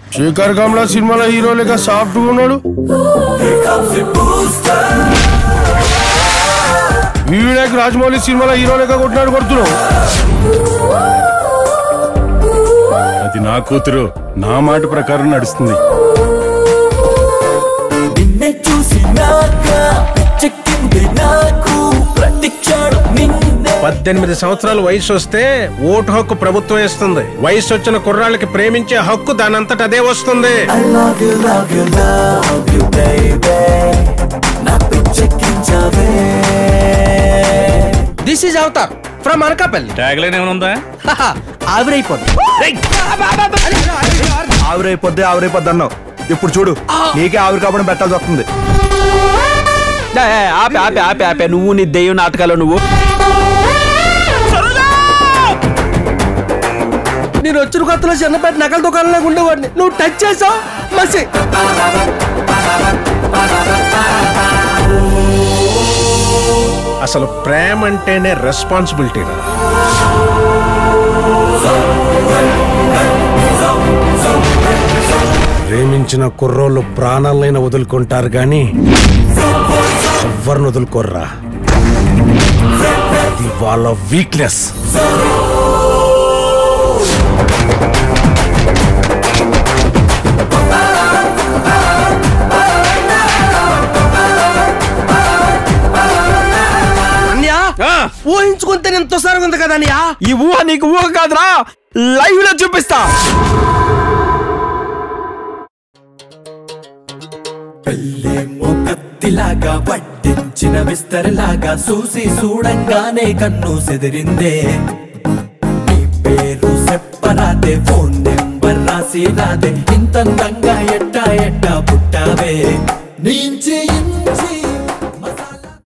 శేఖర్ కమలా సినిమాలో హీరో లేక సాఫ్ట్ ఉన్నాడు వినాయక్ రాజమౌళి సినిమాలో హీరో లేక కొట్టినాడు కొడుతున్నావు అది నా కూతురు నా మాట ప్రకారం నడుస్తుంది నిన్నే చూసినాక పిచ్చెక్కింది నాకు ప్రతి క్షణం నిన్నే పద్దెనిమిది సంవత్సరాల వయసు వస్తే ఓటు హక్కు ప్రభుత్వం ఇస్తుంది వయసు వచ్చిన కుర్రాళ్ళకి ప్రేమించే హక్కు దానంతట అదే వస్తుంది I love you, love you, love you, baby. నా పిచ్చెక్కించవే this is Avatar from Anakapalli tagline ఏమైనా ఉందా ఆవిరైపోద్ది ఆవిరైపోద్ది ఆవిరైపోద్ది అన్నావు ఇప్పుడు చూడు నీకే ఆవిరి కాపడం పెట్టాల్సి వస్తుంది ఆపే ఆపే ఆపే ఆపే నువ్వు నీ దెయ్యం నాటకాలు నువ్వు నేను వచ్చిన కొత్తలో చిన్నపేట నకల దుకాణంలో ఉండేవాడిని నువ్వు టచ్ చేసావు మసి అసలు ప్రేమ అంటేనే రెస్పాన్సిబిలిటీ రా ప్రేమించిన కుర్రోళ్ళు ప్రాణాలైనా వదులుకుంటారు గాని ఎవరిని వదులుకోర్రా అది వాళ్ళ వీక్నెస్ అన్యా ఊహించుకుంటే ఎంతో సారం ఉంది కదా అన్యా ఈ ఊహ నీకు ఊహ కాదురా లైవ్ లో చూపిస్తా పెళ్ళేమో కత్తిలాగా పట్టించిన విస్తరలాగా చూసి చూడంగానే కన్ను సెదిరిందే నీ పేరు చెప్పరాదే ఫోన్ నెంబర్ రాసి రాదే ఇంతందంగా ఎట్టా ఎట్టా పుట్టావే